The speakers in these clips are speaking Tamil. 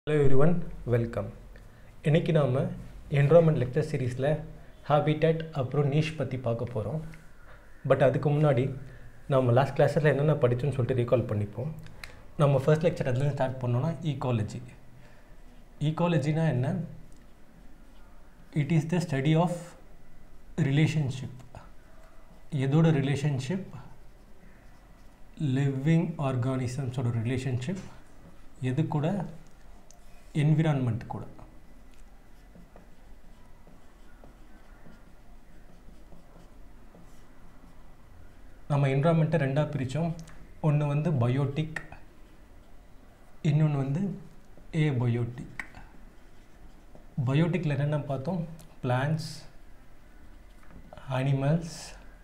ஹலோ எவ்ரி ஒன் வெல்கம் இன்றைக்கி நாம் என்ரோமெண்ட் லெக்சர் சீரீஸில் ஹாபிட்டட் அப்புறம் நீஷ் பற்றி பார்க்க போகிறோம் பட் அதுக்கு முன்னாடி நம்ம லாஸ்ட் கிளாஸில் என்னென்ன படித்தோம்னு சொல்லிட்டு ரீகால் பண்ணிப்போம் நம்ம ஃபர்ஸ்ட் லெக்சர் அதுலேருந்து ஸ்டார்ட் பண்ணோன்னா ஈகாலஜி ஈகாலஜினா என்ன it is the study of relationship எதோட ரிலேஷன்ஷிப் லிவிங் ஆர்கானிசம்ஸோட ரிலேஷன்ஷிப் எது கூட என்விரான்மெண்ட் கூட நம்ம என்விரான்மெண்ட்டை ரெண்டாக பிரித்தோம் ஒன்று வந்து பயோட்டிக் இன்னொன்று வந்து ஏ பயோட்டிக் பயோட்டிக்கில் என்னென்ன பார்த்தோம் பிளான்ஸ் அனிமல்ஸ்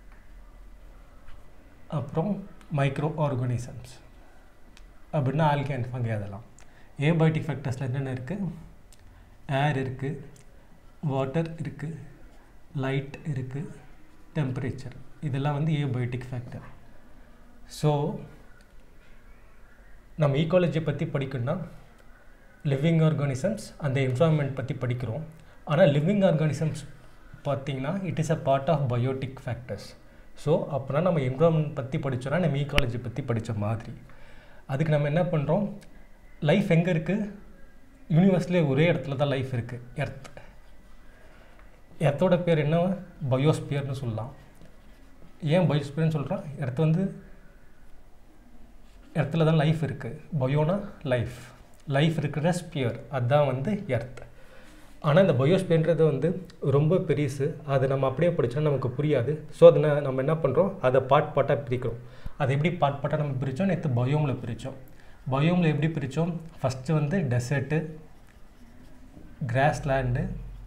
அப்புறம் மைக்ரோ ஆர்கானிசம்ஸ் அப்படின்னா ஆல்கேன் ஃபங்கை அதெல்லாம் ஏபயோட்டிக் ஃபேக்டர்ஸில் என்னென்ன இருக்குது ஏர் இருக்குது வாட்டர் இருக்குது லைட் இருக்குது டெம்பரேச்சர் இதெல்லாம் வந்து ஏபயோட்டிக் ஃபேக்டர் ஸோ நம்ம ஈக்காலஜி பற்றி படிக்கணும்னா லிவிங் ஆர்கானிசம்ஸ் அந்த என்வரான்மெண்ட் பற்றி படிக்கிறோம் ஆனால் லிவிங் ஆர்கானிசம்ஸ் பார்த்திங்கன்னா it is a part of biotic factors so அப்போனா நம்ம என்வரான்மெண்ட் பற்றி படித்தோன்னா நம்ம ஈக்காலஜி பற்றி படித்த மாதிரி அதுக்கு நம்ம என்ன பண்ணுறோம் லைஃப் எங்கே இருக்குது யூனிவர்ஸ்லேயே ஒரே இடத்துல தான் லைஃப் இருக்குது எர்த் எர்த்தோட பேர் என்ன பயோஸ்பியர்னு சொல்லலாம் ஏன் பயோஸ்பியர்னு சொல்கிறோம் எர்த் வந்து எர்த்தில் தான் லைஃப் இருக்குது பயோனா லைஃப் லைஃப் இருக்கிற ஸ்பியர் அதுதான் வந்து எர்த் ஆனால் இந்த பயோஸ்பியர்ன்றது வந்து ரொம்ப பெருசு அது நம்ம அப்படியே படித்தா நமக்கு புரியாது ஸோ அதை நம்ம என்ன பண்ணுறோம் அதை பாட் பாட்டாக பிரிக்கிறோம் அதை எப்படி பாட் பாட்டாக நம்ம பிரித்தோம் நேற்று பயோமில் பிரித்தோம் பயோமில் எப்படி பிரித்தோம் ஃபஸ்ட்டு வந்து டெசர்ட்டு கிராஸ்லேண்டு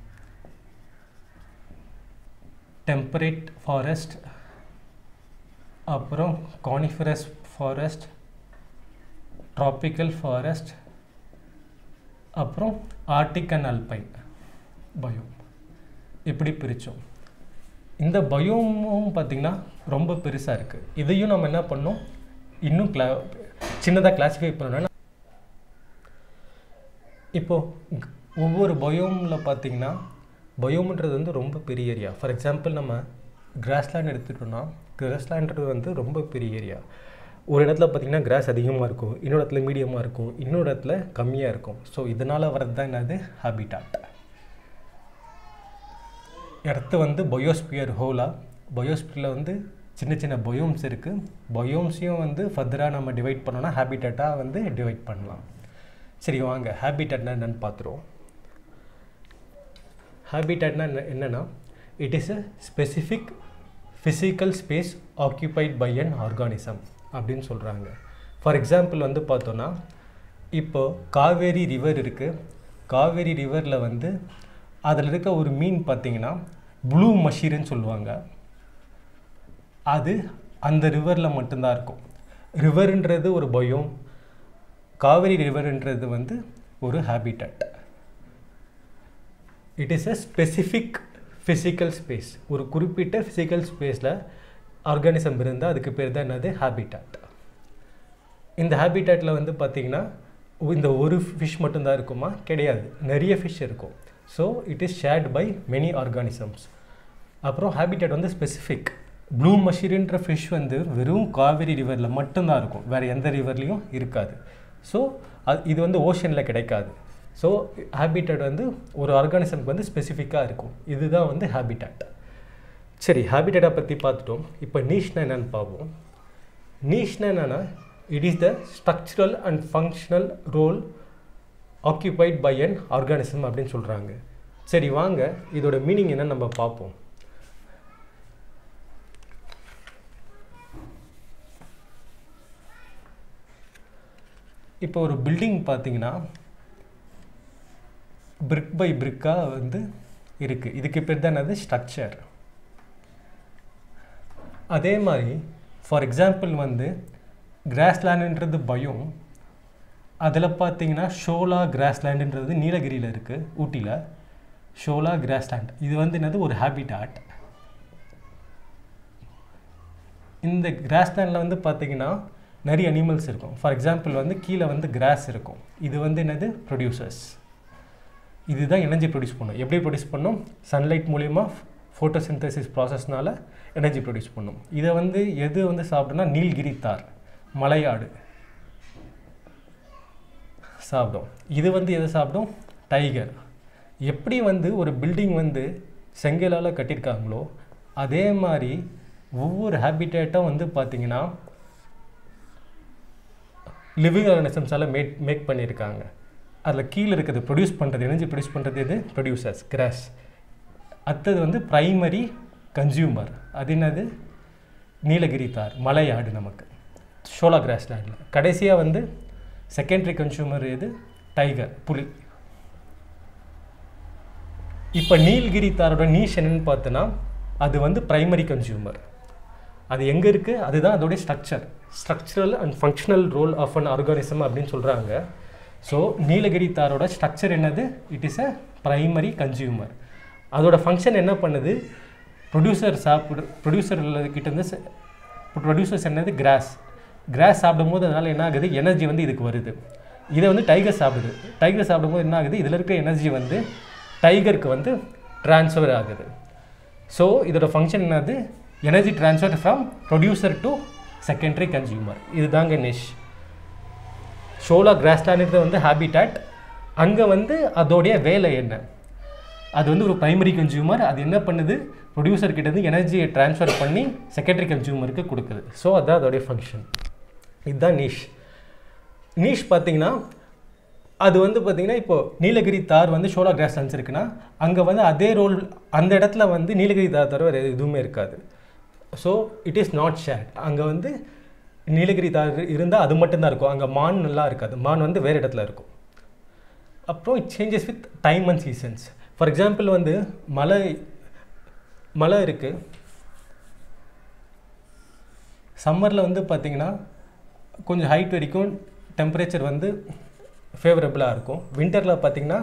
டெம்பரேட் ஃபாரஸ்ட் அப்புறம் கானிஃபரஸ் ஃபாரஸ்ட் ட்ராபிக்கல் ஃபாரஸ்ட் அப்புறம் ஆர்டிக் அண்ட் அல்பைன் பயோம் இப்படி பிரித்தோம் இந்த பயோமும் பார்த்திங்கன்னா ரொம்ப பெருசாக இருக்குது இதையும் நம்ம என்ன பண்ணோம் இன்னும் கிளா சின்னதாக கிளாஸிஃபை பண்ணணும்னா இப்போது ஒவ்வொரு பயோமில் பார்த்திங்கன்னா பயோம்ன்றது வந்து ரொம்ப பெரிய ஏரியா ஃபார் எக்ஸாம்பிள் நம்ம கிராஸ்லேண்ட் எடுத்துக்கிட்டோம்னா கிராஸ்லேண்ட்றது வந்து ரொம்ப பெரிய ஏரியா ஒரு இடத்துல பார்த்திங்கன்னா கிராஸ் அதிகமாக இருக்கும் இன்னொரு இடத்துல மீடியமாக இருக்கும் இன்னொரு இடத்துல கம்மியாக இருக்கும் ஸோ இதனால் வரது தான் என்னது ஹாபிட்டாட் இடத்து வந்து பயோஸ்பியர் ஹோலாக பயோஸ்பியரில் வந்து சின்ன சின்ன பயோம்ஸ் இருக்குது பயோம்ஸையும் வந்து ஃபர்தராக நம்ம டிவைட் பண்ணோன்னா ஹேபிட்டட்டாக வந்து டிவைட் பண்ணலாம் சரி வாங்க ஹேபிட்டட்னா என்னென்னு பார்த்துருவோம் ஹேபிட்டட்னா என்னென்னா it is a specific physical space occupied by an organism அப்படின்னு சொல்கிறாங்க ஃபார் எக்ஸாம்பிள் வந்து பார்த்தோன்னா இப்போ காவேரி ரிவர் இருக்குது காவேரி ரிவரில் வந்து அதில் இருக்க ஒரு மீன் பார்த்திங்கன்னா ப்ளூ மஷீருன்னு சொல்லுவாங்க அது அந்த ரிவரில் மட்டும்தான் இருக்கும் ரிவருன்றது ஒரு பயம் காவிரி ரிவருன்றது வந்து ஒரு habitat it is a specific physical space ஒரு குறிப்பிட்ட ஃபிசிக்கல் ஸ்பேஸில் ஆர்கானிசம் இருந்தால் அதுக்கு பேர் தான் என்னது ஹேபிட்டாட் இந்த ஹேபிட்டாட்டில் வந்து பார்த்திங்கன்னா இந்த ஒரு ஃபிஷ் மட்டும்தான் இருக்குமா கிடையாது நிறைய ஃபிஷ் இருக்கும் so it is shared by many organisms அப்புறம் ஹேபிட்டட் வந்து ஸ்பெசிஃபிக் ப்ளூ மஷீருன்ற ஃபிஷ் வந்து வெறும் காவேரி ரிவரில் மட்டும்தான் இருக்கும் வேறு எந்த ரிவர்லேயும் இருக்காது ஸோ அது இது வந்து ஓஷனில் கிடைக்காது ஸோ ஹேபிட்டட் வந்து ஒரு ஆர்கானிசம்க்கு வந்து ஸ்பெசிஃபிக்காக இருக்கும் இதுதான் வந்து ஹேபிட்டட் சரி ஹேபிட்டட்டை பற்றி பார்த்துட்டோம் இப்போ நீஷ்னா என்னென்னு பார்ப்போம் நீஷ்னா என்னென்னா it is the structural and functional role occupied by an organism அப்படின்னு சொல்கிறாங்க சரி வாங்க இதோட மீனிங் என்னன்னு நம்ம பார்ப்போம் இப்போ ஒரு பில்டிங் பார்த்தீங்கன்னா பிரிக் பை பிரிக்காக வந்து இருக்குது இதுக்கு பேர் தான் என்னது ஸ்ட்ரக்சர் அதே மாதிரி ஃபார் எக்ஸாம்பிள் வந்து கிராஸ்லேண்டுன்றது பயம் அதில் பார்த்தீங்கன்னா ஷோலா கிராஸ்லேண்டுன்றது நீலகிரியில் இருக்குது ஊட்டியில் ஷோலா கிராஸ்லேண்ட் இது வந்து என்னது ஒரு ஹேபிட்டாட் இந்த கிராஸ்லேண்டில் வந்து பார்த்தீங்கன்னா நிறைய அனிமல்ஸ் இருக்கும் ஃபார் எக்ஸாம்பிள் வந்து கீழே வந்து கிராஸ் இருக்கும் இது வந்து என்னது ப்ரொடியூசர்ஸ் இதுதான் எனர்ஜி ப்ரொடியூஸ் பண்ணும் எப்படி ப்ரொடியூஸ் பண்ணும் சன்லைட் மூலிமா ஃபோட்டோசிந்தசிஸ் ப்ராசஸ்னால எனர்ஜி ப்ரொடியூஸ் பண்ணும் இதை வந்து எது வந்து சாப்பிடும்னா நீல்கிரி தார் மலையாடு சாப்பிடும் இது வந்து எதை சாப்பிடும் டைகர் எப்படி வந்து ஒரு பில்டிங் வந்து செங்கலால் கட்டியிருக்காங்களோ அதே மாதிரி ஒவ்வொரு ஹேபிட்டேட்டும் வந்து பார்த்திங்கன்னா லிவிங் ஆர்கனிசம்ஸால் மேக் மேக் பண்ணியிருக்காங்க அதில் கீழே இருக்கிறது ப்ரொடியூஸ் பண்ணுறது எனர்ஜி ப்ரொடியூஸ் பண்ணுறது எது ப்ரொடியூசர்ஸ் கிராஸ் அடுத்தது வந்து ப்ரைமரி கன்சியூமர் அது என்னது நீலகிரி தார் மலையாடு நமக்கு ஷோலா கிராஸ்லேண்டில் கடைசியாக வந்து செகண்டரி கன்சியூமர் எது டைகர் புலி இப்போ நீல்கிரி தாரோட நீஷ் என்னன்னு பார்த்தோன்னா அது வந்து ப்ரைமரி கன்சியூமர் அது எங்கே இருக்குது அதுதான் அதோடைய structure structural and functional role of an organism அப்படின்னு சொல்கிறாங்க ஸோ நீலகிரி தாரோட ஸ்ட்ரக்சர் என்னது it is a primary consumer அதோட ஃபங்க்ஷன் என்ன பண்ணுது ப்ரொடியூசர் சாப்பிடு ப்ரொடியூசர் கிட்டேருந்து ப்ரொடியூசர்ஸ் என்னது கிராஸ் கிராஸ் சாப்பிடும்போது அதனால் என்ன ஆகுது எனர்ஜி வந்து இதுக்கு வருது இதை வந்து டைகர் சாப்பிடுது டைகர் சாப்பிடும்போது என்ன ஆகுது இதில் இருக்க எனர்ஜி வந்து டைகருக்கு வந்து ட்ரான்ஸ்ஃபர் ஆகுது ஸோ இதோட ஃபங்க்ஷன் என்னது energy transfer from producer to secondary consumer இதுதாங்க நிஷ் ஷோலா கிராஸ்லாண்ட் வந்து ஹேபிட்டாட் அங்கே வந்து அதோடைய வேலை என்ன அது வந்து ஒரு ப்ரைமரி கன்சியூமர் அது என்ன பண்ணுது ப்ரொடியூசர் கிட்டேருந்து எனர்ஜியை ட்ரான்ஸ்ஃபர் பண்ணி செகண்டரி கன்சியூமருக்கு கொடுக்குது ஸோ அதுதான் அதோடைய ஃபங்க்ஷன் இதுதான் நீஷ் நீஷ் பார்த்தீங்கன்னா அது வந்து பார்த்திங்கன்னா இப்போது நீலகிரி தார் வந்து ஷோலா கிராஸ்லாண்ட்ஸ் இருக்குன்னா அங்கே வந்து அதே ரோல் அந்த இடத்துல வந்து நீலகிரி தார் தவிர வேறு எதுவுமே இருக்காது so it is not shared அங்கே வந்து நீலகிரி தார் இருந்தால் அது மட்டும்தான் இருக்கும் அங்கே மான் நல்லா இருக்காது மான் வந்து வேறு இடத்துல இருக்கும் அப்புறம் it changes with time and seasons for example வந்து மழை மழை இருக்குது சம்மரில் வந்து பார்த்திங்கன்னா கொஞ்சம் ஹைட் வரைக்கும் டெம்பரேச்சர் வந்து ஃபேவரபுளாக இருக்கும் வின்டரில் பார்த்திங்கன்னா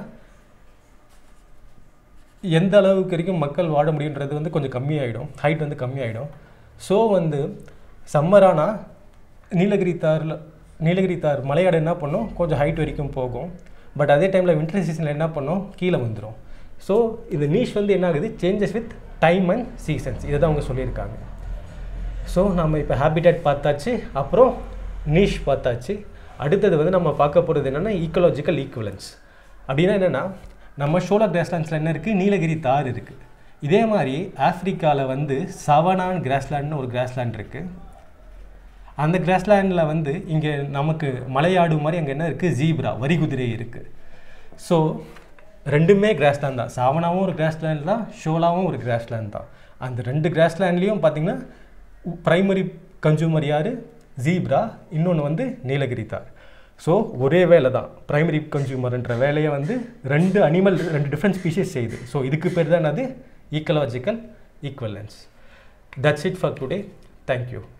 எந்த அளவுக்கு வரைக்கும் மக்கள் வாழ முடியுன்றது வந்து கொஞ்சம் கம்மியாயிடும் ஹைட் வந்து கம்மியாயிடும் ஸோ வந்து சம்மரானா நீலகிரி தாரில் நீலகிரி தார் மலையாடு என்ன பண்ணும் கொஞ்சம் ஹைட் வரைக்கும் போகும் பட் அதே டைமில் வின்டர் சீசனில் என்ன பண்ணும் கீழே வந்துடும் ஸோ இந்த நீஷ் வந்து என்ன ஆகுது changes with time and seasons இதை தான் அவங்க சொல்லியிருக்காங்க ஸோ நம்ம இப்போ ஹேபிட்டேட் பார்த்தாச்சு அப்புறம் நீஷ் பார்த்தாச்சு அடுத்தது வந்து நம்ம பார்க்க போகிறது என்னென்னா ஈக்கோலாஜிக்கல் ஈக்குவலன்ஸ் அப்படின்னா என்னென்னா நம்ம ஷோலா கிராஸ்லாண்ட்ஸில் என்ன இருக்குது நீலகிரி தார் இருக்குது இதே மாதிரி ஆஃப்ரிக்காவில் வந்து சவனான் கிராஸ்லேண்ட்னு ஒரு கிராஸ்லேண்ட் இருக்குது அந்த கிராஸ்லேண்டில் வந்து இங்கே நமக்கு மலையாடு மாதிரி அங்கே என்ன இருக்குது ஜீப்ரா வரிகுதிரை இருக்குது ஸோ ரெண்டுமே கிராஸ்லேண்ட் தான் சாவனாவும் ஒரு கிராஸ்லேண்ட் தான் ஷோலாவும் ஒரு கிராஸ்லேண்ட் தான் அந்த ரெண்டு கிராஸ்லேண்ட்லேயும் பார்த்திங்கன்னா ப்ரைமரி கன்சூமர் யார் ஜீப்ரா இன்னொன்று வந்து நீலகிரி தார் ஸோ ஒரே வேலை தான் ப்ரைமரி கன்சூமர்ன்ற வேலையை வந்து ரெண்டு அனிமல் ரெண்டு டிஃப்ரெண்ட் ஸ்பீஷிஸ் செய்யுது ஸோ இதுக்கு பேர் தான் அது ecological equivalence that's it for today thank you